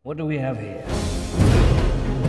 What do we have here?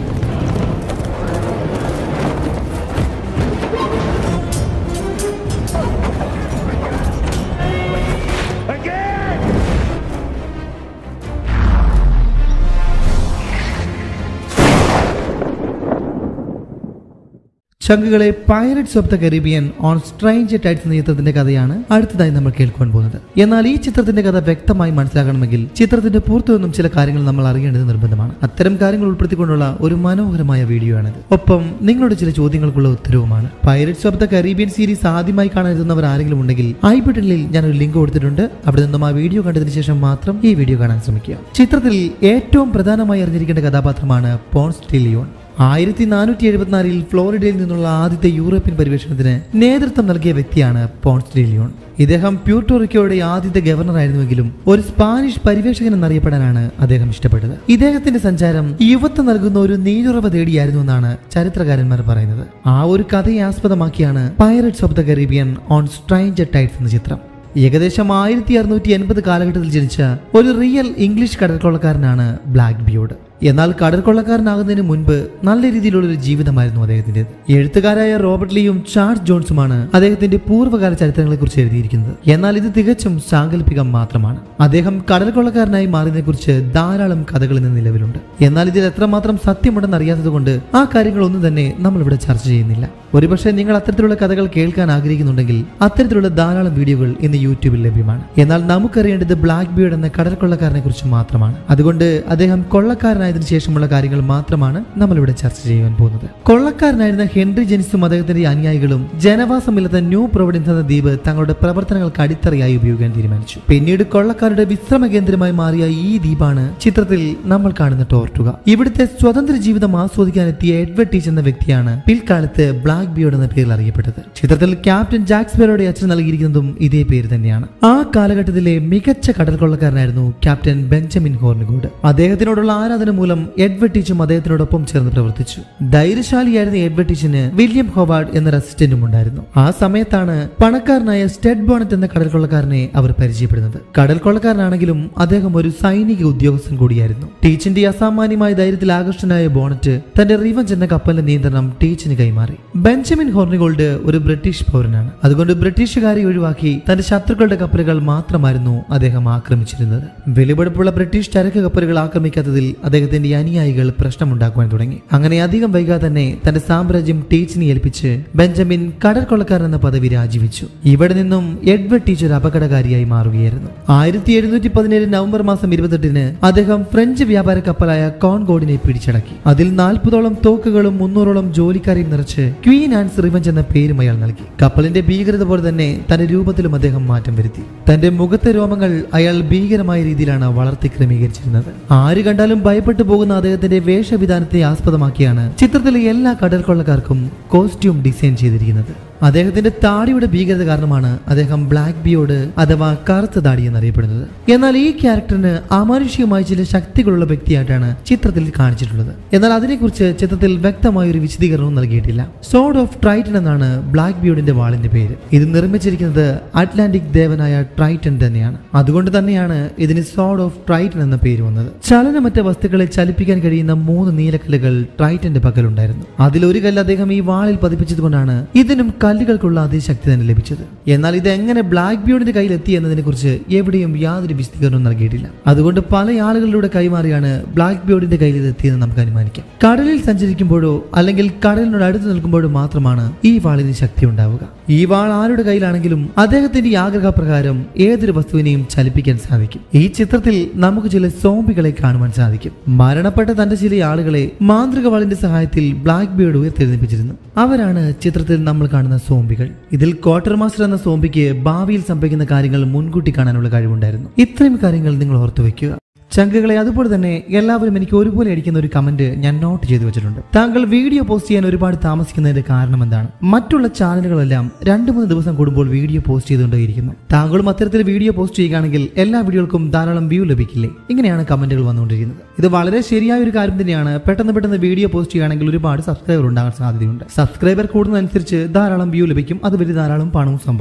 ചങ്കുകളെ pirates of the Caribbean on strange tides എന്ന ചിത്രത്തിന്റെ കഥയാണ് അടുത്തതായി നമ്മൾ കേൾക്കുവാൻ പോകുന്നത് എന്നാൽ ഈ ചിത്രത്തിന്റെ കഥ വ്യക്തമായി മനസ്സിലാക്കണമെങ്കിൽ ചിത്രത്തിന്റെ പുറത്തു നിന്നും ചില കാര്യങ്ങൾ നമ്മൾ അറിയേണ്ടത് നിർബന്ധമാണ് അത്തരം കാര്യങ്ങൾ ഉൾപ്പെടുത്തിക്കൊണ്ടുള്ള ഒരു മനോഹരമായ വീഡിയോ ആണിത് ഒപ്പം നിങ്ങളുടെ ചില ചോദ്യങ്ങൾക്കുള്ള ഉത്തരവുമാണ് pirates of the Caribbean series ആദ്യമായി കാണാൻ എത്തുന്നവർ ആരെങ്കിലും ഉണ്ടെങ്കിൽ ഐ ബട്ടണിൽ ഞാൻ ഒരു ലിങ്ക് കൊടുത്തിട്ടുണ്ട് അവിടെ നിന്നും ആ വീഡിയോ കണ്ടതിന് ശേഷം മാത്രം ഈ വീഡിയോ കാണാൻ ശ്രമിക്കുക ചിത്രത്തിൽ ഏറ്റവും പ്രധാനമായി അറിഞ്ഞിരിക്കേണ്ട കഥാപാത്രമാണ് പോൺസ് ടിലിയോൺ ആയിരത്തി നാനൂറ്റി എഴുപത്തിനാലിൽ ഫ്ലോറിഡയിൽ നിന്നുള്ള ആദ്യത്തെ യൂറോപ്യൻ പരിവേഷണത്തിന് നേതൃത്വം നൽകിയ വ്യക്തിയാണ് പോൺസ് ഡിലിയോൺ ഇദ്ദേഹം പ്യൂർട്ടോറിക്കോയുടെ ആദ്യത്തെ ഗവർണറായിരുന്നുവെങ്കിലും ഒരു സ്പാനിഷ് പരിവേഷകൻ എന്നറിയപ്പെടാനാണ് അദ്ദേഹം ഇഷ്ടപ്പെട്ടത് ഇദ്ദേഹത്തിന്റെ സഞ്ചാരം യുവത്വം നൽകുന്ന ഒരു നീരുറവ തേടിയായിരുന്നു എന്നാണ് ചരിത്രകാരന്മാർ പറയുന്നത് ആ ഒരു കഥയെ ആസ്പദമാക്കിയാണ് pirates of the Caribbean on stranger tides എന്ന ചിത്രം ഏകദേശം ആയിരത്തി അറുന്നൂറ്റി എൺപത് കാലഘട്ടത്തിൽ ജനിച്ച ഒരു റിയൽ ഇംഗ്ലീഷ് കടൽക്കൊള്ളക്കാരനാണ് ബ്ലാക്ക് ബിയോഡ് എന്നാൽ കടൽക്കൊള്ളക്കാരനാകുന്നതിന് മുൻപ് നല്ല രീതിയിലുള്ള ഒരു ജീവിതമായിരുന്നു അദ്ദേഹത്തിന്റെ എഴുത്തുകാരായ റോബർട്ട് ലീയും ചാൾസ് ജോൺസുമാണ് അദ്ദേഹത്തിന്റെ പൂർവ്വകാല ചരിത്രങ്ങളെക്കുറിച്ച് എഴുതിയിരിക്കുന്നത് എന്നാൽ ഇത് തികച്ചും സാങ്കല്പികം മാത്രമാണ് അദ്ദേഹം കടൽക്കൊള്ളക്കാരനായി മാറിയതിനെ കുറിച്ച് ധാരാളം കഥകൾ ഇന്ന് നിലവിലുണ്ട് എന്നാൽ ഇതിൽ എത്രമാത്രം സത്യമുണ്ടെന്ന് അറിയാത്തതുകൊണ്ട് ആ കാര്യങ്ങളൊന്നും തന്നെ നമ്മൾ ഇവിടെ ചർച്ച ചെയ്യുന്നില്ല ഒരുപക്ഷെ നിങ്ങൾ അത്തരത്തിലുള്ള കഥകൾ കേൾക്കാൻ ആഗ്രഹിക്കുന്നുണ്ടെങ്കിൽ അത്തരത്തിലുള്ള ധാരാളം വീഡിയോകൾ ഇന്ന് യൂട്യൂബിൽ ലഭ്യമാണ് എന്നാൽ നമുക്കറിയേണ്ടത് ബ്ലാക്ക് ബിയർഡ് എന്ന കടൽക്കൊള്ളക്കാരനെ കുറിച്ച് മാത്രമാണ് അതുകൊണ്ട് അദ്ദേഹം കൊള്ളക്കാരനായതിനു ശേഷമുള്ള കാര്യങ്ങൾ മാത്രമാണ് നമ്മൾ ഇവിടെ ചർച്ച ചെയ്യാൻ പോകുന്നത് കൊള്ളക്കാരനായിരുന്ന ഹെൻറി ജെനിസും അദ്ദേഹത്തിന്റെ അനുയായികളും ജനവാസമില്ലാത്ത ന്യൂ പ്രൊവിഡൻസ് എന്ന ദ്വീപ് തങ്ങളുടെ പ്രവർത്തനങ്ങൾക്ക് അടിത്തറയായി ഉപയോഗിക്കാൻ തീരുമാനിച്ചു പിന്നീട് കൊള്ളക്കാരുടെ വിശ്രമ കേന്ദ്രമായി മാറിയ ഈ ദ്വീപാണ് ചിത്രത്തിൽ നമ്മൾ കാണുന്ന ടോർട്ടുക ഇവിടുത്തെ സ്വതന്ത്ര ജീവിതം ആസ്വദിക്കാൻ എത്തിയ എഡ്വേർഡ് ടീച്ച് എന്ന വ്യക്തിയാണ് പിൽക്കാലത്ത് ബ്ലാക്ക് ബിയോഡ് എന്ന പേരിൽ അറിയപ്പെട്ടത് ചിത്രത്തിൽ ക്യാപ്റ്റൻ ജാക്സ്ബെറോയുടെ അച്ഛൻ നൽകിയിരിക്കുന്നതും ഇതേ പേര് തന്നെയാണ് ആ കാലഘട്ടത്തിലെ മികച്ച കടൽക്കൊള്ളക്കാരനായിരുന്നു ക്യാപ്റ്റൻ ബെഞ്ചമിൻ ഹോർണിഗോഡ് അദ്ദേഹത്തിനോടുള്ള ആരാധന മൂലം എഡ്വേർഡ് ടീച്ചും അദ്ദേഹത്തിനോടൊപ്പം ചേർന്ന് പ്രവർത്തിച്ചു ധൈര്യശാലിയായിരുന്ന എഡ്വേർഡ് ടീച്ചിന് വില്യം ഹോവാർഡ് എന്നൊരു അസിസ്റ്റന്റും ഉണ്ടായിരുന്നു ആ സമയത്താണ് പണക്കാരനായ സ്റ്റെഡ് ബോണറ്റ് എന്ന കടൽക്കൊള്ളക്കാരനെ അവർ പരിചയപ്പെടുന്നത് കടൽക്കൊള്ളക്കാരനാണെങ്കിലും അദ്ദേഹം ഒരു സൈനിക ഉദ്യോഗസ്ഥൻ കൂടിയായിരുന്നു ടീച്ചിന്റെ അസാമാന്യമായ ധൈര്യത്തിൽ ആകർഷനായ ബോണറ്റ് തന്റെ റിവഞ്ച് എന്ന കപ്പലിന്റെ നിയന്ത്രണം ടീച്ചിന് കൈമാറി ബെഞ്ചമിൻ ഹോർണിഗോൾഡ് ഒരു ബ്രിട്ടീഷ് പൗരനാണ് അതുകൊണ്ട് ബ്രിട്ടീഷുകാരെ ഒഴിവാക്കി തന്റെ ശത്രുക്കളുടെ കപ്പലുകൾ മാത്രമായിരുന്നു അദ്ദേഹം ആക്രമിച്ചിരുന്നത് വെളിപ്പെടുപ്പുള്ള ബ്രിട്ടീഷ് ചരക്ക് കപ്പലുകൾ ആക്രമിക്കാത്തതിൽ അദ്ദേഹത്തിന്റെ അനുയായികൾ പ്രശ്നമുണ്ടാക്കുവാൻ തുടങ്ങി അങ്ങനെ അധികം വൈകാതെ തന്നെ തന്റെ സാമ്രാജ്യം ടീച്ചിനെ ഏൽപ്പിച്ച് ബെഞ്ചമിൻ കടൽക്കൊള്ളക്കാരൻ എന്ന പദവി രാജിവെച്ചു ഇവിടെ നിന്നും എഡ്വേർഡ് ടീച്ചർ അപകടകാരിയായി മാറുകയായിരുന്നു ആയിരത്തി എഴുന്നൂറ്റി പതിനേഴ് നവംബർ മാസം ഇരുപത്തെട്ടിന് അദ്ദേഹം ഫ്രഞ്ച് വ്യാപാര കപ്പലായ കോൺഗോഡിനെ പിടിച്ചടക്കി അതിൽ നാൽപ്പതോളം തോക്കുകളും മുന്നൂറോളം ജോലിക്കാരെയും നിറച്ച് ക്വീൻ ആൻസ് റിവഞ്ച് എന്ന പേരും അയാൾ നൽകി കപ്പലിന്റെ ഭീകരത പോലെ തന്നെ തന്റെ രൂപത്തിലും അദ്ദേഹം മാറ്റം വരുത്തി തന്റെ മുഖത്തെ രോമങ്ങൾ അയാൾ ഭീകരമായ രീതിയിലാണ് വളർത്തി ക്രമീകരിച്ചിരുന്നത് ആര് കണ്ടാലും ഭയപ്പെട്ടു പോകുന്ന അദ്ദേഹത്തിന്റെ വേഷവിധാനത്തെ ആസ്പദമാക്കിയാണ് ചിത്രത്തിലെ എല്ലാ കടൽക്കൊള്ളക്കാർക്കും കോസ്റ്റ്യൂം ഡിസൈൻ ചെയ്തിരിക്കുന്നത് അദ്ദേഹത്തിന്റെ താടിയുടെ ഭീകരത കാരണമാണ് അദ്ദേഹം ബ്ലാക്ക് ബിയോട് അഥവാ കറുത്ത താടി എന്നറിയപ്പെടുന്നത് എന്നാൽ ഈ ക്യാരക്ടറിന് അമാനുഷികമായ ചില ശക്തികളുള്ള വ്യക്തിയായിട്ടാണ് ചിത്രത്തിൽ കാണിച്ചിട്ടുള്ളത് എന്നാൽ അതിനെക്കുറിച്ച് ചിത്രത്തിൽ വ്യക്തമായ ഒരു വിശദീകരണവും നൽകിയിട്ടില്ല സോഡ് ഓഫ് ട്രൈറ്റൻ എന്നാണ് ബ്ലാക്ക് ബിയോഡിന്റെ വാളിന്റെ പേര് ഇത് നിർമ്മിച്ചിരിക്കുന്നത് അറ്റ്ലാന്റിക് ദേവനായ ട്രൈറ്റൻ തന്നെയാണ് അതുകൊണ്ട് തന്നെയാണ് ഇതിന് സോഡ് ഓഫ് ട്രൈറ്റൻ എന്ന പേര് വന്നത് ചലനമറ്റ വസ്തുക്കളെ ചലിപ്പിക്കാൻ കഴിയുന്ന മൂന്ന് നീലക്കല്ലുകൾ ട്രൈറ്റന്റെ പക്കലുണ്ടായിരുന്നു അതിലൊരു കല്ല് അദ്ദേഹം ഈ വാളിൽ പതിപ്പിച്ചതുകൊണ്ടാണ് ഇതിനും കല്ലുകൾക്കുള്ള അതേ ശക്തി തന്നെ ലഭിച്ചത് എന്നാൽ ഇത് എങ്ങനെ ബ്ലാക്ക് ബിയോഡിന്റെ കയ്യിൽ എത്തി എന്നതിനെ കുറിച്ച് എവിടെയും യാതൊരു വിശദീകരണവും നൽകിയിട്ടില്ല അതുകൊണ്ട് പല ആളുകളിലൂടെ കൈമാറിയാണ് ബ്ലാക്ക് ബിയോഡിന്റെ കയ്യിൽ ഇത് എത്തിയെന്ന് നമുക്ക് അനുമാനിക്കാം കടലിൽ സഞ്ചരിക്കുമ്പോഴോ അല്ലെങ്കിൽ കടലിനോട് അടുത്ത് നിൽക്കുമ്പോഴോ മാത്രമാണ് ഈ വാളിന് ശക്തി ഉണ്ടാവുക ഈ വാൾ ആരുടെ കയ്യിലാണെങ്കിലും അദ്ദേഹത്തിന്റെ ഈ ആഗ്രഹപ്രകാരം ഏതൊരു വസ്തുവിനെയും ചലിപ്പിക്കാൻ സാധിക്കും ഈ ചിത്രത്തിൽ നമുക്ക് ചില സോംബികളെ കാണുവാൻ സാധിക്കും മരണപ്പെട്ട തന്റെ ചില ആളുകളെ മാന്ത്രിക വാളിന്റെ സഹായത്തിൽ ബ്ലാക്ക് ബിയോഡ് ഉയർത്തെഴുന്നേപ്പിച്ചിരുന്നു അവരാണ് ചിത്രത്തിൽ നമ്മൾ കാണുന്ന സോംബികൾ ഇതിൽ ക്വാർട്ടർ മാസ്റ്റർ എന്ന സോംബിക്ക് ഭാവിയിൽ സംഭവിക്കുന്ന കാര്യങ്ങൾ മുൻകൂട്ടി കാണാനുള്ള കഴിവുണ്ടായിരുന്നു ഇത്രയും കാര്യങ്ങൾ നിങ്ങൾ ഓർത്തു വെക്കുക ചങ്കുകളെ അതുപോലെ തന്നെ എല്ലാവരും എനിക്ക് ഒരുപോലെ അടിക്കുന്ന ഒരു കമന്റ് ഞാൻ നോട്ട് ചെയ്തു വെച്ചിട്ടുണ്ട് താങ്കൾ വീഡിയോ പോസ്റ്റ് ചെയ്യാൻ ഒരുപാട് താമസിക്കുന്നതിന്റെ കാരണം എന്താണ് മറ്റുള്ള ചാനലുകളെല്ലാം രണ്ട് മൂന്ന് ദിവസം കൂടുമ്പോൾ വീഡിയോ പോസ്റ്റ് ചെയ്തുകൊണ്ടേയിരിക്കുന്നു താങ്കളും അത്തരത്തിൽ വീഡിയോ പോസ്റ്റ് ചെയ്യുകയാണെങ്കിൽ എല്ലാ വീഡിയോകൾക്കും ധാരാളം വ്യൂ ലഭിക്കില്ലേ ഇങ്ങനെയാണ് കമന്റുകൾ വന്നുകൊണ്ടിരിക്കുന്നത് ഇത് വളരെ ശരിയായ ഒരു കാര്യം തന്നെയാണ് പെട്ടെന്ന് പെട്ടെന്ന് വീഡിയോ പോസ്റ്റ് ചെയ്യുകയാണെങ്കിൽ ഒരുപാട് സബ്സ്ക്രൈബർ ഉണ്ടാകാൻ സാധ്യതയുണ്ട് സബ്സ്ക്രൈബർ കൂടുന്നതനുസരിച്ച് ധാരാളം വ്യൂ ലഭിക്കും അതുവഴി ധാരാളം പണവും സമ്പാദിക്കാം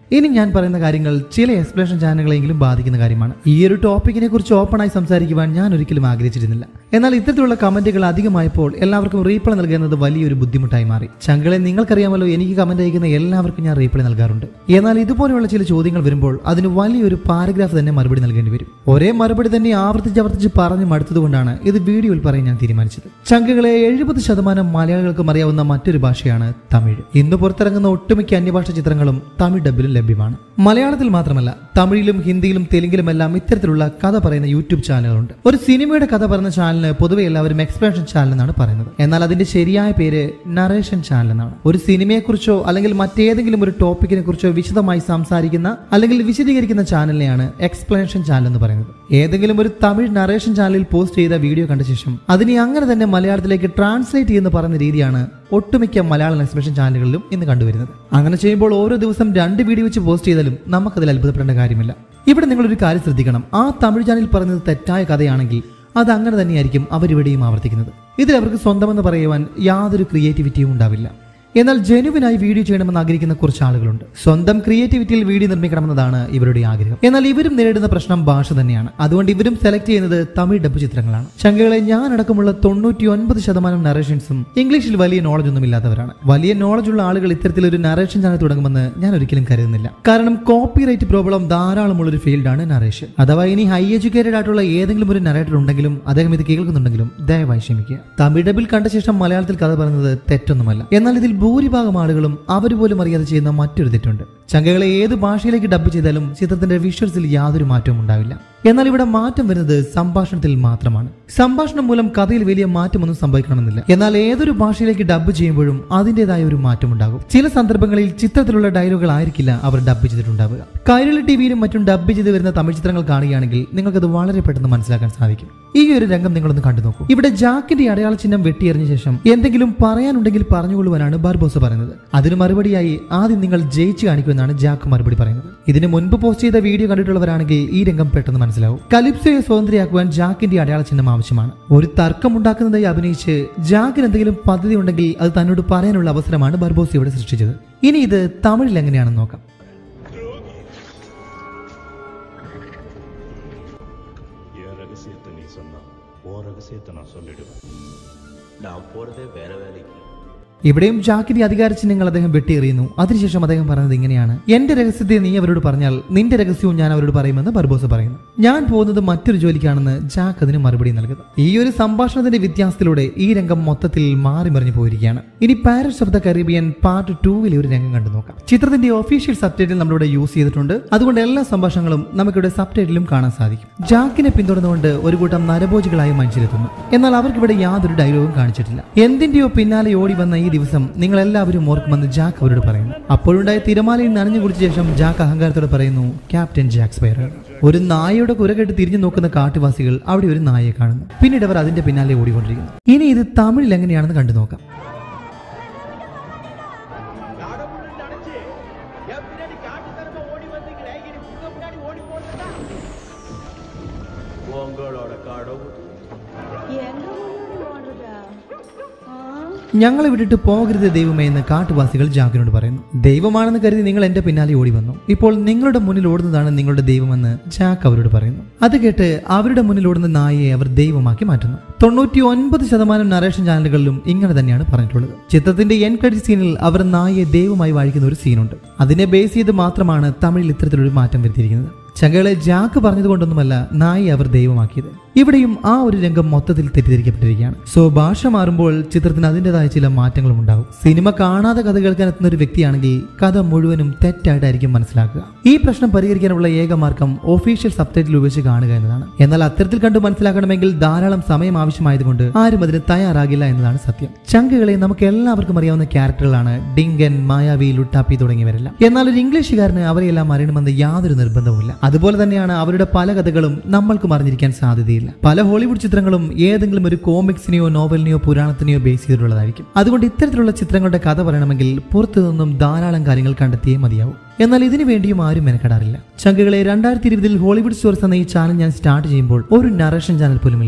ഇനി ഞാൻ പറയുന്ന കാര്യങ്ങൾ ചില എക്സ്പ്ലനേഷൻ ചാനലുകളെങ്കിലും ബാധിക്കുന്ന കാര്യമാണ് ഈ ഒരു ടോപ്പിക്കിനെ കുറിച്ച് ഓപ്പണായി സംസാരിക്കുവാൻ ഞാൻ ഒരിക്കലും ആഗ്രഹിച്ചിരുന്നില്ല എന്നാൽ ഇത്തരത്തിലുള്ള കമന്റുകൾ അധികമായപ്പോൾ എല്ലാവർക്കും റീപ്ലൈ നൽകുന്നത് വലിയൊരു ബുദ്ധിമുട്ടായി മാറി ചങ്കളെ നിങ്ങൾക്കറിയാമല്ലോ എനിക്ക് കമന്റ് അയക്കുന്ന എല്ലാവർക്കും ഞാൻ റീപ്ലൈ നൽകാറുണ്ട് എന്നാൽ ഇതുപോലെയുള്ള ചില ചോദ്യങ്ങൾ വരുമ്പോൾ അതിന് വലിയൊരു പാരഗ്രാഫ് തന്നെ മറുപടി നൽകേണ്ടി വരും ഒരേ മറുപടി തന്നെ ആവർത്തിച്ച് ആവർത്തിച്ച് പറഞ്ഞു മടുത്തതുകൊണ്ടാണ് ഇത് വീഡിയോയിൽ പറയാൻ ഞാൻ തീരുമാനിച്ചത് ചങ്കുകളെ എഴുപത് ശതമാനം മലയാളികൾക്കും അറിയാവുന്ന മറ്റൊരു ഭാഷയാണ് തമിഴ് ഇന്ന് പുറത്തിറങ്ങുന്ന ഒട്ടുമിക്ക അന്യഭാഷ ചിത്രങ്ങളും തമിഴ് ഡബിലും ലഭ്യമാണ് മലയാളത്തിൽ മാത്രമല്ല തമിഴിലും ഹിന്ദിയിലും തെലുങ്കിലും എല്ലാം ഇത്തരത്തിലുള്ള കഥ പറയുന്ന യൂട്യൂബ് ചാനലുകളുണ്ട് ഒരു സിനിമയുടെ കഥ പറയുന്ന ചാനലിന് പൊതുവെ എല്ലാവരും എക്സ്പ്ലനേഷൻ ചാനൽ എന്നാണ് പറയുന്നത് എന്നാൽ അതിന്റെ ശരിയായ പേര് നറേഷൻ ചാനൽ എന്നാണ് ഒരു സിനിമയെക്കുറിച്ചോ അല്ലെങ്കിൽ മറ്റേതെങ്കിലും ഒരു ടോപ്പിക്കിനെ കുറിച്ചോ വിശദമായി സംസാരിക്കുന്ന അല്ലെങ്കിൽ വിശദീകരിക്കുന്ന ചാനലിനെയാണ് എക്സ്പ്ലനേഷൻ ചാനൽ എന്ന് പറയുന്നത് ഏതെങ്കിലും ഒരു തമിഴ് നറേഷൻ ചാനലിൽ പോസ്റ്റ് ചെയ്ത വീഡിയോ കണ്ട ശേഷം അതിനെ അങ്ങനെ തന്നെ മലയാളത്തിലേക്ക് ട്രാൻസ്ലേറ്റ് ചെയ്യുന്ന പറയുന്ന രീതിയാണ് ഒട്ടുമിക്ക മലയാളം എക്സ്പ്രഷൻ ചാനലുകളിലും ഇന്ന് കണ്ടുവരുന്നത് അങ്ങനെ ചെയ്യുമ്പോൾ ഓരോ ദിവസം രണ്ട് വീഡിയോ വെച്ച് പോസ്റ്റ് ചെയ്താലും നമുക്കതിൽ അത്ഭുതപ്പെടേണ്ട കാര്യമില്ല ഇവിടെ നിങ്ങളൊരു കാര്യം ശ്രദ്ധിക്കണം ആ തമിഴ് ചാനൽ പറയുന്നത് തെറ്റായ കഥയാണെങ്കിൽ അത് അങ്ങനെ തന്നെയായിരിക്കും അവരിവിടെയും ആവർത്തിക്കുന്നത് ഇതിൽ അവർക്ക് സ്വന്തമെന്ന് പറയുവാൻ യാതൊരു ക്രിയേറ്റിവിറ്റിയും ഉണ്ടാവില്ല എന്നാൽ ജെനുവിനായി വീഡിയോ ചെയ്യണമെന്ന് ആഗ്രഹിക്കുന്ന കുറച്ച് ആളുകളുണ്ട് സ്വന്തം ക്രിയേറ്റിവിറ്റിയിൽ വീഡിയോ നിർമ്മിക്കണമെന്നതാണ് ഇവരുടെ ആഗ്രഹം എന്നാൽ ഇവരും നേരിടുന്ന പ്രശ്നം ഭാഷ തന്നെയാണ് അതുകൊണ്ട് ഇവരും സെലക്ട് ചെയ്യുന്നത് തമിഴ് ഡബ് ചിത്രങ്ങളാണ് ചങ്കകളെ ഞാൻ അടക്കമുള്ള തൊണ്ണൂറ്റി ഒൻപത് ശതമാനം നറേഷൻസും ഇംഗ്ലീഷിൽ വലിയ നോളജ് ഒന്നും ഇല്ലാത്തവരാണ് വലിയ നോളജ് ഉള്ള ആളുകൾ ഇത്തരത്തിലൊരു നറേഷൻ ചാനൽ തുടങ്ങുമെന്ന് ഞാൻ ഒരിക്കലും കരുതുന്നില്ല കാരണം കോപ്പിറൈറ്റ് പ്രോബ്ലം ധാരാളമുള്ള ഒരു ഫീൽഡാണ് നറേഷൻ അഥവാ ഇനി ഹൈ എഡ്യൂക്കേറ്റഡ് ആയിട്ടുള്ള ഏതെങ്കിലും ഒരു നറേറ്റർ ഉണ്ടെങ്കിലും അദ്ദേഹം ഇത് കേൾക്കുന്നുണ്ടെങ്കിലും ദയവായി ക്ഷമിക്കുക തമിഴ് ഡബിൽ കണ്ട ശേഷം മലയാളത്തിൽ കഥ പറയുന്നത് തെറ്റൊന്നുമല്ല എന്നാൽ ഇതിൽ ഭൂരിഭാഗം ആളുകളും അവർ പോലും അറിയാതെ ചെയ്യുന്ന മറ്റൊരു തെറ്റുണ്ട് ചങ്കകളെ ഏത് ഭാഷയിലേക്ക് ഡബ് ചെയ്താലും ചിത്രത്തിന്റെ വിഷ്വൽസിൽ യാതൊരു മാറ്റവും ഉണ്ടാവില്ല എന്നാൽ ഇവിടെ മാറ്റം വരുന്നത് സംഭാഷണത്തിൽ മാത്രമാണ് സംഭാഷണം മൂലം കഥയിൽ വലിയ മാറ്റമൊന്നും സംഭവിക്കണമെന്നില്ല എന്നാൽ ഏതൊരു ഭാഷയിലേക്ക് ഡബ് ചെയ്യുമ്പോഴും അതിൻ്റെതായ ഒരു മാറ്റം ഉണ്ടാകും ചില സന്ദർഭങ്ങളിൽ ചിത്രത്തിലുള്ള ഡയലോഗുകൾ ആയിരിക്കില്ല അവർ ഡബ് ചെയ്തിട്ടുണ്ടാവുക കൈരളി ടിവിയിലും മറ്റും ഡബ് ചെയ്ത് വരുന്ന തമിഴ് ചിത്രങ്ങൾ കാണുകയാണെങ്കിൽ നിങ്ങൾക്കത് വളരെ പെട്ടെന്ന് മനസ്സിലാക്കാൻ സാധിക്കും ഈ ഒരു രംഗം നിങ്ങളൊന്ന് കണ്ടു നോക്കൂ ഇവിടെ ജാക്കിന്റെ അടയാള ചിഹ്നം വെട്ടിയെറിഞ്ഞ ശേഷം എന്തെങ്കിലും പറയാനുണ്ടെങ്കിൽ പറഞ്ഞുകൊള്ളുവാനാണ് ബാർബോസ് പറയുന്നത് അതിന് മറുപടിയായി ആദ്യം നിങ്ങൾ ജയിച്ചു കാണിക്കുമെന്നാണ് ജാക്ക് മറുപടി പറയുന്നത് ഇതിന് മുൻപ് പോസ്റ്റ് ചെയ്ത വീഡിയോ കണ്ടിട്ടുള്ളവരാണെങ്കിൽ ഈ രംഗം പെട്ടെന്ന് മനസ്സിലാവും കലിപ്സോയെ സ്വതന്ത്രയാക്കുവാൻ ജാക്കിന്റെ അടയാള ചിഹ്നം ആവശ്യമാണ് ഒരു തർക്കമുണ്ടാക്കുന്നതായി അഭിനയിച്ച് ജാക്കിന് എന്തെങ്കിലും പദ്ധതി ഉണ്ടെങ്കിൽ അത് തന്നോട് പറയാനുള്ള അവസരമാണ് ബർബോസ് ഇവിടെ സൃഷ്ടിച്ചത് ഇനി ഇത് തമിഴിൽ എങ്ങനെയാണെന്ന് നോക്കാം என் ரகசியத்தை நீ சொன்னா உன் ரகசியத்தை நான் சொல்லிடுவேன் நான் போறதே வேற வேலைக்கு ഇവിടെയും ജാക്കിന്റെ അധികാര ചിഹ്നങ്ങൾ അദ്ദേഹം വെട്ടിയെറിയുന്നു അതിനുശേഷം അദ്ദേഹം പറയുന്നത് ഇങ്ങനെയാണ് എന്റെ രഹസ്യത്തെ നീ അവരോട് പറഞ്ഞാൽ നിന്റെ രഹസ്യവും ഞാൻ അവരോട് പറയുമെന്ന് ബർബോസ് പറയുന്നു ഞാൻ പോകുന്നത് മറ്റൊരു ജോലിക്കാണെന്ന് ജാക്ക് അതിന് മറുപടി നൽകുന്നു ഈ ഒരു സംഭാഷണത്തിന്റെ വ്യത്യാസത്തിലൂടെ ഈ രംഗം മൊത്തത്തിൽ മാറി മറിഞ്ഞു പോയിരിക്കുകയാണ് ഇനി pirates of the Caribbean part ടൂവിലെ ഒരു രംഗം കണ്ടു നോക്കാം ചിത്രത്തിന്റെ ഒഫീഷ്യൽ സബ് ടൈറ്റിൽ നമ്മളിവിടെ യൂസ് ചെയ്തിട്ടുണ്ട് അതുകൊണ്ട് എല്ലാ സംഭാഷണങ്ങളും നമുക്കിവിടെ സബ് ടൈറ്റിലും കാണാൻ സാധിക്കും ജാക്കിനെ പിന്തുടർന്നുകൊണ്ട് ഒരു കൂട്ടം നരഭോജികളായ മനുഷ്യരെത്തുന്നു എന്നാൽ അവർക്കിവിടെ യാതൊരു ഡയലോഗും കാണിച്ചിട്ടില്ല എന്തിന്റെയോ പിന്നാലെ ഓടി വന്ന ഈ ദിവസം നിങ്ങൾ എല്ലാവരും ഓർക്കുമെന്ന് ജാക്ക് അവരോട് പറയുന്നു അപ്പോഴുണ്ടായ തിരമാലയിൽ നനഞ്ഞു കുടിച്ച ശേഷം ജാക്ക് അഹങ്കാരത്തോടെ പറയുന്നു ക്യാപ്റ്റൻ ജാക്ക് സ്പൈറർ ഒരു നായയുടെ കുരകെട്ട് തിരിഞ്ഞു നോക്കുന്ന കാട്ടുവാസികൾ അവിടെ ഒരു നായയെ കാണുന്നു പിന്നീട് അവർ അതിന്റെ പിന്നാലെ ഓടിക്കൊണ്ടിരിക്കുന്നു ഇനി ഇത് തമിഴിൽ എങ്ങനെയാണെന്ന് കണ്ടു നോക്കാം கடவுள்னு நினைச்சு என் பின்னாடி காட்டுத்தனமா ஓடி வந்தீங்களே இனி உங்க முன்னாடி ஓடி போறதா உங்களோட கடவுள் எங்க முன்னாடி ஓடுறதா ஆ? ഞങ്ങളെ വിട്ടിട്ട് പോകരുത് ദൈവമേ എന്ന് കാട്ടുവാസികൾ ജാക്കിനോട് പറയുന്നു ദൈവമാണെന്ന് കരുതി നിങ്ങൾ എന്റെ പിന്നാലെ ഓടി വന്നു ഇപ്പോൾ നിങ്ങളുടെ മുന്നിൽ ഓടുന്നതാണ് നിങ്ങളുടെ ദൈവമെന്ന് ജാക്ക് അവരോട് പറയുന്നു അത് കേട്ട് അവരുടെ മുന്നിൽ ഓടുന്ന നായയെ അവർ ദൈവമാക്കി മാറ്റുന്നു തൊണ്ണൂറ്റി ഒൻപത് ശതമാനം നറേഷൻ ചാനലുകളിലും ഇങ്ങനെ തന്നെയാണ് പറഞ്ഞിട്ടുള്ളത് ചിത്രത്തിന്റെ എൻ ക്രെഡിറ്റ് സീനിൽ അവർ നായയെ ദൈവമായി വാഴിക്കുന്ന ഒരു സീനുണ്ട് അതിനെ ബേസ് ചെയ്ത് മാത്രമാണ് തമിഴിൽ ഇത്തരത്തിലൊരു മാറ്റം വരുത്തിയിരിക്കുന്നത് ചങ്കകളെ ജാക്ക് പറഞ്ഞതുകൊണ്ടൊന്നുമല്ല നായി അവർ ദൈവമാക്കിയത് ഇവിടെയും ആ ഒരു രംഗം മൊത്തത്തിൽ തെറ്റിദ്ധരിക്കപ്പെട്ടിരിക്കുകയാണ് സോ ഭാഷ മാറുമ്പോൾ ചിത്രത്തിന് അതിൻ്റെതായ ചില മാറ്റങ്ങളും ഉണ്ടാകും സിനിമ കാണാതെ കഥ കേൾക്കാൻ എത്തുന്ന ഒരു വ്യക്തിയാണെങ്കിൽ കഥ മുഴുവനും തെറ്റായിട്ടായിരിക്കും മനസ്സിലാക്കുക ഈ പ്രശ്നം പരിഹരിക്കാനുള്ള ഏക മാർഗം ഒഫീഷ്യൽ സബ്ടൈറ്റിൽ ഉപയോഗിച്ച് കാണുക എന്നതാണ് എന്നാൽ അത്തരത്തിൽ കണ്ടു മനസ്സിലാക്കണമെങ്കിൽ ധാരാളം സമയം ആവശ്യമായതുകൊണ്ട് ആരും അതിന് തയ്യാറാകില്ല എന്നതാണ് സത്യം ചങ്കുകളെ നമുക്ക് എല്ലാവർക്കും അറിയാവുന്ന ക്യാരക്ടറുകളാണ് ഡിങ്കൻ മായാവി ലുട്ടാപ്പി തുടങ്ങിയവരെല്ലാം എന്നാൽ ഒരു ഇംഗ്ലീഷുകാരന് അവരെല്ലാം അറിയണമെന്ന് യാതൊരു നിർബന്ധവുമില്ല അതുപോലെ തന്നെയാണ് അവരുടെ പല കഥകളും നമ്മൾക്കും അറിഞ്ഞിരിക്കാൻ സാധ്യതയില്ല പല ഹോളിവുഡ് ചിത്രങ്ങളും ഏതെങ്കിലും ഒരു കോമിക്സിനെയോ നോവലിനെയോ പുരാണത്തിനെയോ ബേസ് ചെയ്തിട്ടുള്ളതായിരിക്കും അതുകൊണ്ട് ഇത്തരത്തിലുള്ള ചിത്രങ്ങളുടെ കഥ പറയണമെങ്കിൽ പുറത്തു നിന്നും ധാരാളം കാര്യങ്ങൾ കണ്ടെത്തിയേ മതിയാവും എന്നാൽ ഇതിനു വേണ്ടിയും ആരും മെനക്കെടാറില്ല ചങ്കുകളെ രണ്ടായിരത്തി ഇരുപതിൽ ഹോളിവുഡ് സ്റ്റോർസ് എന്ന ഈ ചാനൽ ഞാൻ സ്റ്റാർട്ട് ചെയ്യുമ്പോൾ ഒരു നറേഷൻ ചാനൽ പോലും ഇല്ലായിരുന്നു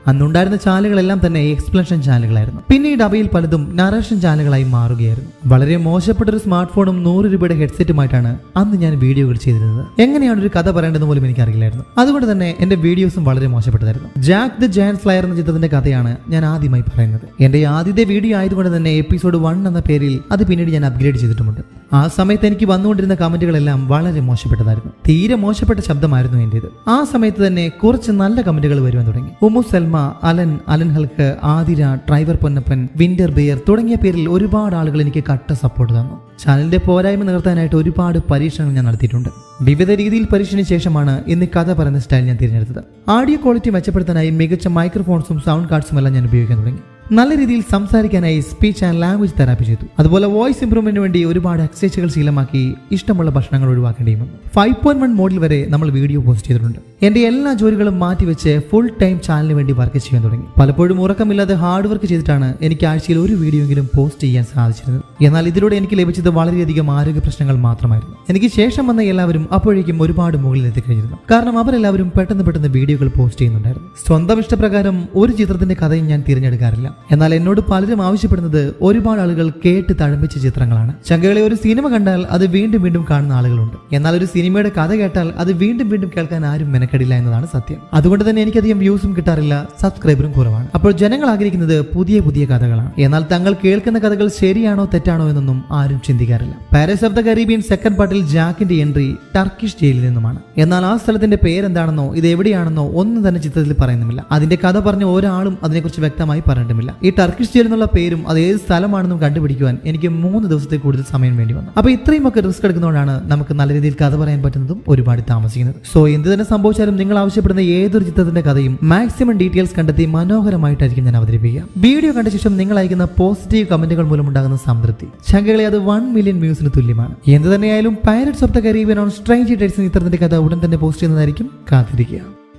അന്നുണ്ടായിരുന്ന ചാനലുകളെല്ലാം തന്നെ എക്സ്പ്ലനേഷൻ ചാനലുകളായിരുന്നു പിന്നീട് അവയിൽ പലതും നറേഷൻ ചാനലുകളായി മാറുകയായിരുന്നു വളരെ മോശപ്പെട്ട ഒരു സ്മാർട്ട് ഫോണും നൂറ് രൂപയുടെ ഹെഡ്സെറ്റുമായിട്ടാണ് അന്ന് ഞാൻ വീഡിയോകൾ ചെയ്തിരുന്നത് എങ്ങനെയാണ് ഒരു കഥ പറയേണ്ടതെന്ന് പോലും എനിക്കറിയില്ലായിരുന്നു അതുകൊണ്ട് തന്നെ എന്റെ വീഡിയോസും വളരെ മോശപ്പെട്ടതായിരുന്നു ജാക്ക് ദ ജയൻ സ്ലയർ എന്ന ചിത്രത്തിന്റെ കഥയാണ് ഞാൻ ആദ്യമായി പറയുന്നത് എന്റെ ആദ്യത്തെ വീഡിയോ ആയതുകൊണ്ട് തന്നെ എപ്പിസോഡ് വൺ എന്ന പേരിൽ അത് പിന്നീട് ഞാൻ അപ്ഗ്രേഡ് ചെയ്തിട്ടുമുണ്ട് ആ സമയത്ത് എനിക്ക് വന്നുകൊണ്ടിരുന്ന കമന്റുകളെല്ലാം വളരെ മോശപ്പെട്ടതായിരുന്നു തീരെ മോശപ്പെട്ട ശബ്ദമായിരുന്നു എന്റേത് ആ സമയത്ത് തന്നെ കുറച്ച് നല്ല കമന്റുകൾ വരുവാൻ തുടങ്ങി ഉമു Salma Alan Alan Hulk Athira driver Ponnappan winter bear തുടങ്ങിയ പേരിൽ ഒരുപാട് ആളുകൾ എനിക്ക് കട്ട സപ്പോർട്ട് തന്നു ചാനലിന്റെ പോരായ്മ നിർത്താനായിട്ട് ഒരുപാട് പരീക്ഷണങ്ങൾ ഞാൻ നടത്തിയിട്ടുണ്ട് വിവിധ രീതിയിൽ പരീക്ഷണ ശേഷമാണ് ഇന്ന് കഥ പറയുന്ന സ്റ്റൈൽ ഞാൻ തിരഞ്ഞെടുത്തത് ആഡിയോ ക്വാളിറ്റി മെച്ചപ്പെടുത്താനായി മികച്ച മൈക്രോഫോൺസും സൗണ്ട് കാർഡ്സും എല്ലാം ഞാൻ ഉപയോഗിക്കാൻ തുടങ്ങി നല്ല രീതിയിൽ സംസാരിക്കാനായി സ്പീച്ച് ആൻഡ് ലാംഗ്വേജ് തെറാപ്പി ചെയ്തു അതുപോലെ വോയിസ് ഇംപ്രൂവ്മെന്റിന് വേണ്ടി ഒരുപാട് എക്സസൈസുകൾ ശീലമാക്കി ഇഷ്ടമുള്ള ഭക്ഷണങ്ങൾ ഒഴിവാക്കേണ്ടിയും വന്നു ഫൈവ് പോയിന്റ് വൺ മോഡിൽ വരെ നമ്മൾ വീഡിയോ പോസ്റ്റ് ചെയ്തിട്ടുണ്ട് എന്റെ എല്ലാ ജോലികളും മാറ്റിവെച്ച് ഫുൾ ടൈം ചാനലിന് വേണ്ടി വർക്ക് ചെയ്യാൻ തുടങ്ങി പലപ്പോഴും ഉറക്കമില്ലാതെ ഹാർഡ് വർക്ക് ചെയ്തിട്ടാണ് എനിക്ക് ആഴ്ചയിൽ ഒരു വീഡിയോ എങ്കിലും പോസ്റ്റ് ചെയ്യാൻ സാധിച്ചിരുന്നത് എന്നാൽ ഇതിലൂടെ എനിക്ക് ലഭിച്ചത് വളരെയധികം ആരോഗ്യ പ്രശ്നങ്ങൾ മാത്രമായിരുന്നു എനിക്ക് ശേഷം വന്ന എല്ലാവരും അപ്പോഴേക്കും ഒരുപാട് മുകളിൽ എത്തിക്കഴിഞ്ഞിരുന്നു കാരണം അവരെല്ലാവരും പെട്ടെന്ന് പെട്ടെന്ന് വീഡിയോകൾ പോസ്റ്റ് ചെയ്യുന്നുണ്ടായിരുന്നു സ്വന്തം ഇഷ്ടപ്രകാരം ഒരു ചിത്രത്തിന്റെ കഥയും ഞാൻ തിരഞ്ഞെടുക്കാറില്ല എന്നാൽ എന്നോട് പലരും ആവശ്യപ്പെടുന്നത് ഒരുപാട് ആളുകൾ കേട്ട് തഴമ്പിച്ച ചിത്രങ്ങളാണ് ചങ്കകളെ ഒരു സിനിമ കണ്ടാൽ അത് വീണ്ടും വീണ്ടും കാണുന്ന ആളുകളുണ്ട് എന്നാൽ ഒരു സിനിമയുടെ കഥ കേട്ടാൽ അത് വീണ്ടും വീണ്ടും കേൾക്കാൻ ആരും മെനക്കെടില്ല എന്നതാണ് സത്യം അതുകൊണ്ട് തന്നെ എനിക്കധികം വ്യൂസും കിട്ടാറില്ല സബ്സ്ക്രൈബറും കുറവാണ് അപ്പോൾ ജനങ്ങൾ ആഗ്രഹിക്കുന്നത് പുതിയ പുതിയ കഥകളാണ് എന്നാൽ തങ്ങൾ കേൾക്കുന്ന കഥകൾ ശരിയാണോ തെറ്റാണോ എന്നൊന്നും ആരും ചിന്തിക്കാറില്ല pirates of the Caribbean second പാർട്ടിൽ ജാക്കിന്റെ എൻട്രി ടർക്കിഷ് ജയിലിൽ നിന്നുമാണ് എന്നാൽ ആ സ്ഥലത്തിന്റെ പേരെന്താണെന്നോ ഇത് എവിടെയാണെന്നോ ഒന്നും തന്നെ ചിത്രത്തിൽ പറയുന്നുമില്ല അതിന്റെ കഥ പറഞ്ഞ ഒരാളും അതിനെക്കുറിച്ച് വ്യക്തമായി പറഞ്ഞിട്ടുമില്ല ഈ ടർക്കിഷ് ജയിൽ എന്നുള്ള പേരും അത് ഏത് സ്ഥലമാണെന്നും കണ്ടുപിടിക്കുവാൻ എനിക്ക് മൂന്ന് ദിവസത്തിൽ കൂടുതൽ സമയം വേണ്ടി വന്നു അപ്പൊ ഇത്രയും ഒക്കെ റിസ്ക് എടുക്കുന്നതുകൊണ്ടാണ് നമുക്ക് നല്ല രീതിയിൽ കഥ പറയാൻ പറ്റുന്നതും ഒരുപാട് താമസിക്കുന്നത് സോ എന്ത് തന്നെ സംഭവിച്ചാലും നിങ്ങൾ ആവശ്യപ്പെടുന്ന ഏതൊരു ചിത്രത്തിന്റെ കഥയും മാക്സിമം ഡീറ്റെയിൽസ് കണ്ടെത്തി മനോഹരമായിട്ടായിരിക്കും ഞാൻ അവതരിപ്പിക്കുക വീഡിയോ കണ്ട ശേഷം നിങ്ങൾ അയക്കുന്ന പോസിറ്റീവ് കമന്റുകൾ മൂലമുണ്ടാകുന്ന സംതൃപ്തി ശങ്കകളെ അത് വൺ മില്യൺ വ്യൂസിന് തുല്യമാണ് എന്ത് തന്നെയായാലും pirates of the Caribbean on stranger tides എന്ന ചിത്രത്തിന്റെ കഥ ഉടൻ തന്നെ പോസ്റ്റ് ചെയ്യുന്നതായിരിക്കും കാത്തിരിക്കുക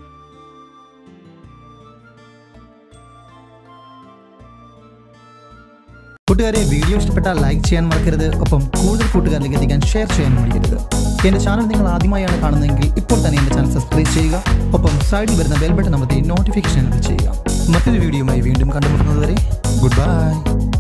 കൂട്ടുകാരെ വീഡിയോ ഇഷ്ടപ്പെട്ടാൽ ലൈക്ക് ചെയ്യാൻ മറക്കരുത് ഒപ്പം കൂടുതൽ കൂട്ടുകാരിലേക്ക് എത്തിക്കാൻ ഷെയർ ചെയ്യാനും മടിക്കരുത് എന്റെ ചാനൽ നിങ്ങൾ ആദ്യമായാണ് കാണുന്നതെങ്കിൽ ഇപ്പോൾ തന്നെ എന്റെ ചാനൽ സബ്സ്ക്രൈബ് ചെയ്യുക ഒപ്പം സൈഡിൽ വരുന്ന ബെൽ ബട്ടൺ അമർത്തി നോട്ടിഫിക്കേഷൻ ചെയ്യുക മറ്റൊരു വീഡിയോയുമായി വീണ്ടും കണ്ടുമുട്ടുന്നതുവരെ ഗുഡ് ബൈ